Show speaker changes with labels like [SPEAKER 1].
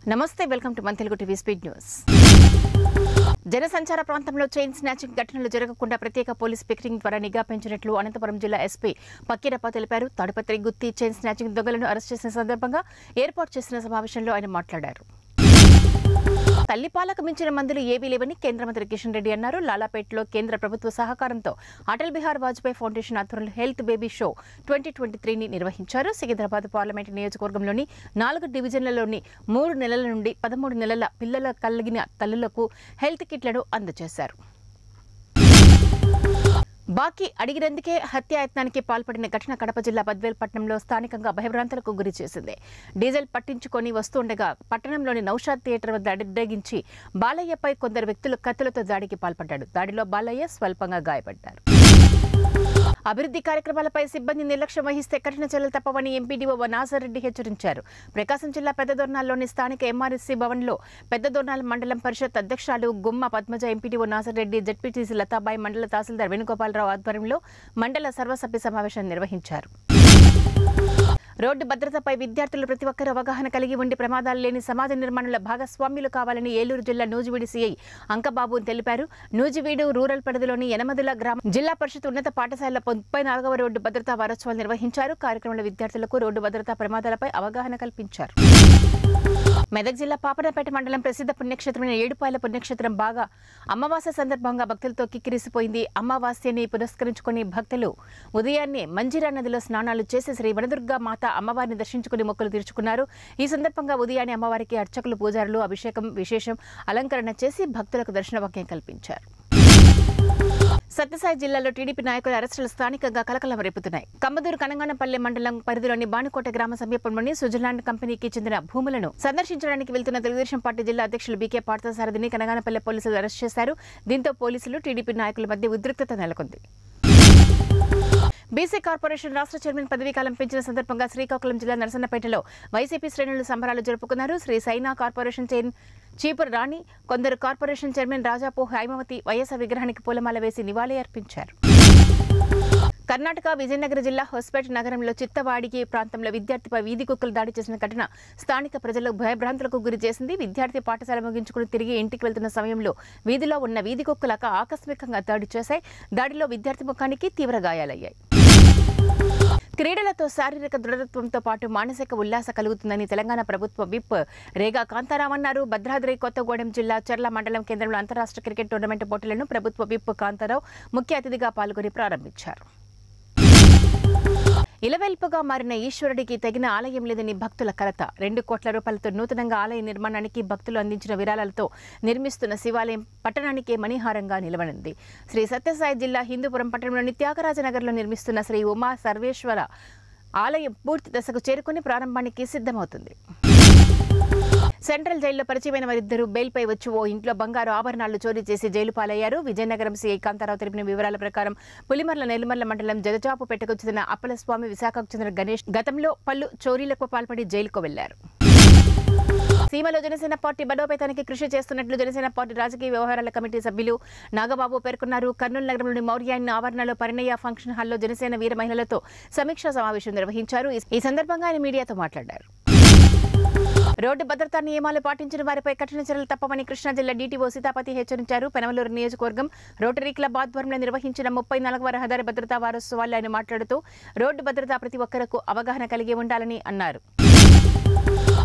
[SPEAKER 1] నమస్తే welcome to మన Telugu TV speed news జనసంచార ప్రాంతంలో చైన్ స్నాచింగ్ ఘటనలు జరగకుండా ప్రత్యేక పోలీస్ పికరింగ్ ద్వారా నిఘా పెంచినట్లు అనంతపురం జిల్లా ఎస్పీ పక్కీరప్ప తెలిపారు తాడిపత్రి గుత్తి చైన్ స్నాచింగ్ దొంగలను అరెస్ట్ చేసిన సందర్భంగా ఏర్పాటు చేసిన సమావేశంలో ఆయన మాట్లాడారు తల్లిపాలకు మించిన మందులు ఏవీ లేవని కేంద్ర మంత్రి కిషన్ రెడ్డి అన్నారు లాలాపేటలో కేంద్ర ప్రభుత్వ సహకారంతో అటల్ బిహార్ వాజ్పేయి ఫౌండేషన్ ఆధ్వర్యంలో health baby show twenty twenty త్రీని నిర్వహించారు సికింద్రాబాద్ పార్లమెంటు నియోజకవర్గంలోని నాలుగు డివిజన్లలోని మూడు నెలల నుండి పదమూడు నెలల పిల్లల కలిగిన తల్లులకు హెల్త్ కిట్లను అందజేశారు బాకీ అడిగినందుకే హత్యాయత్నానికి పాల్పడిన ఘటన కడప జిల్లా బద్వేల్ పట్టణంలో స్థానికంగా భయభ్రాంతులకు గురి చేసింది డీజిల్ పట్టించుకొని వస్తుండగా పట్టణంలోని నౌషాద్ థియేటర్ వద్ద అడ్డగించి బాలయ్యపై కొందరు వ్యక్తులు కత్తులతో దాడికి పాల్పడ్డాడు దాడిలో బాలయ్య స్వల్పంగా గాయపడ్డారు అభివృద్ధి కార్యక్రమాలపై సిబ్బంది నిర్లక్ష్యం వహిస్తే కఠిన చర్యలు తప్పవని ఎంపీడీఓ నాజర్ రెడ్డి హెచ్చరించారు ప్రకాశం జిల్లా పెద్దదొర్నాల్లోని స్థానిక ఎంఆర్ఎస్సీ భవన్లో పెద్దదొర్నాల్ మండలం పరిషత్ అధ్యక్షురాలు గుమ్మ పద్మజ ఎంపీడీఓ నాజర్ రెడ్డి జడ్పీటీసీ లతాబాయి మండల తహసీల్దార్ వేణుగోపాలరావు ఆధ్వర్యంలో మండల సర్వసభ్య సమావేశాన్ని నిర్వహించారు రోడ్డు భద్రతపై విద్యార్థులు ప్రతి ఒక్కరూ అవగాహన కలిగి ఉండి ప్రమాదాలు లేని సమాజ నిర్మాణంలో భాగస్వామ్యులు కావాలని ఏలూరు జిల్లా నూజివీడి సీఐ అంకబాబు తెలిపారు నూజివీడు రూరల్ పరిధిలోని యనమదుల గ్రామ జిల్లా పరిషత్ ఉన్నత పాఠశాల ముప్పై నాలుగవ రోడ్డు భద్రతా వారోత్సవాలు నిర్వహించారు కార్యక్రమంలో విద్యార్థులకు రోడ్డు భద్రతా ప్రమాదాలపై అవగాహన కల్పించారు మెదక్ జిల్లా పాపనపేట మండలం ప్రసిద్ధ పుణ్యక్షేత్రమైన ఏడుపాయల పుణ్యక్షేత్రం బాగా అమావాస్య సందర్భంగా భక్తులతో కిక్కిరిసిపోయింది అమావాస్యని పురస్కరించుకుని భక్తులు ఉదయాన్నే మంజిరా నదిలో స్నానాలు చేసి శ్రీ వనదుర్గా మాత అమ్మవారిని దర్శించుకుని మొక్కులు తీర్చుకున్నారు ఈ సందర్భంగా ఉదయాన్నే అమ్మవారికి అర్చకులు పూజారులు అభిషేకం విశేషం అలంకరణ చేసి భక్తులకు దర్శన భాగ్యం కల్పించారు సత్యసాయి జిల్లాలో టీడీపీ నాయకుల అరెస్టులు స్థానికంగా కలకలం రేపుతున్నాయి కమ్మదూరు కనంగానపల్లె మండలం పరిధిలోని బానుకోట గ్రామ సమీపంలోని స్విట్జర్లాండ్ కంపెనీకి చెందిన భూములను సందర్శించడానికి వెళ్తున్న తెలుగుదేశం పార్టీ జిల్లా అధ్యక్షులు బీకే పార్థసారథిని కనగానపల్లె పోలీసులు అరెస్ట్ చేశారు దీంతో పోలీసులు టీడీపీ నాయకుల మధ్య ఉద్రిక్తత నెలకొంది బీసీ కార్పొరేషన్ రాష్ట్ర చైర్మన్ పదవీకాలం పెంచిన సందర్భంగా శ్రీకాకుళం జిల్లా నరసన్నపేటలో వైసీపీ శ్రేణులు సంబరాలు జరుపుకున్నారు శ్రీ సైనా కార్పొరేషన్ చైర్ చీపురు రాణి కొందరు కార్పొరేషన్ చైర్మన్ రాజాపో హైమవతి వైఎస్ఆర్ విగ్రహానికి పూలమాల వేసి నివాళి అర్పించారు కర్ణాటక విజయనగర జిల్లా హొస్పేట్ నగరంలో చిత్తవాడికి ప్రాంతంలో విద్యార్థిపై వీధి కుక్కలు దాడి చేసిన ఘటన స్థానిక ప్రజలకు భయభ్రాంతులకు గురి చేసింది విద్యార్థి పాఠశాల ముగించుకుని తిరిగి ఇంటికి వెళ్తున్న సమయంలో వీధిలో ఉన్న వీధి కుక్కలకు ఆకస్మికంగా దాడి చేశాయి దాడిలో విద్యార్థి ముఖానికి తీవ్ర గాయాలయ్యాయి క్రీడలతో శారీరక దృఢత్వంతో పాటు మానసిక ఉల్లాస కలుగుతుందని తెలంగాణ ప్రభుత్వ విప్ రేగా కాంతారాం అన్నారు భద్రాద్రి కొత్తగూడెం జిల్లా చర్ల మండలం కేంద్రంలో అంతరాష్ట్ర క్రికెట్ టోర్నమెంట్ పోటీలను ప్రభుత్వ విప్ కాంతారావు ముఖ్య అతిథిగా పాల్గొని ప్రారంభించారు ఇలవెల్పుగా మారిన ఈశ్వరుడికి తగిన ఆలయం లేదని భక్తుల కలత రెండు కోట్ల రూపాయలతో నూతనంగా ఆలయ నిర్మాణానికి భక్తులు అందించిన విరాళాలతో నిర్మిస్తున్న శివాలయం పట్టణానికే మణిహారంగా నిలవనుంది శ్రీ సత్యసాయి జిల్లా హిందూపురం పట్టణంలోని త్యాగరాజనగర్లో నిర్మిస్తున్న శ్రీ ఉమా సర్వేశ్వర ఆలయం పూర్తి దశకు చేరుకుని ప్రారంభానికి సిద్ధమవుతుంది సెంట్రల్ జైల్లో పరిచయమైన వారిద్దరూ బెయిల్పై వచ్చి ఓ ఇంట్లో బంగారు ఆభరణాలు చోరీ చేసి జైలు పాలయ్యారు విజయనగరం సీఐ కాంతారావు తెలిపిన వివరాల ప్రకారం పులిమర్ల నెల్లిమర్ల మండలం జగజాపు పెట్టకు చెందిన అప్పలస్వామి విశాఖకు చెందిన గణేష్ గతంలో పలు చోరీలకు పాల్పడి జైలుకు వెళ్లారు సీమలో జనసేన పార్టీ బలోపేతానికి కృషి చేస్తున్నట్లు జనసేన పార్టీ రాజకీయ వ్యవహారాల కమిటీ సభ్యులు నాగబాబు పేర్కొన్నారు కర్నూలు నగరంలోని మౌర్యాన్ని ఆవరణలో పరిణయ ఫంక్షన్ హాల్లో జనసేన వీర మహిళలతో సమీక్షా సమావేశం నిర్వహించారు ఈ- ఈ సందర్భంగా ఆయన మీడియాతో మాట్లాడారు రోడ్డు భద్రతా నియమాలు పాటించిన వారిపై కఠిన చర్యలు తప్పవని కృష్ణా జిల్లా డీటీఓ సీతాపతి హెచ్చరించారు పెనమలూరు నియోజకవర్గం రోటరీ క్లబ్ ఆధ్వర్యంలో నిర్వహించిన ముప్పై నాలుగవ రహదారి భద్రతా వారోత్సవాల్లో ఆయన మాట్లాడుతూ రోడ్డు భద్రత ప్రతి ఒక్కరకు అవగాహన కలిగి ఉండాలని అన్నారు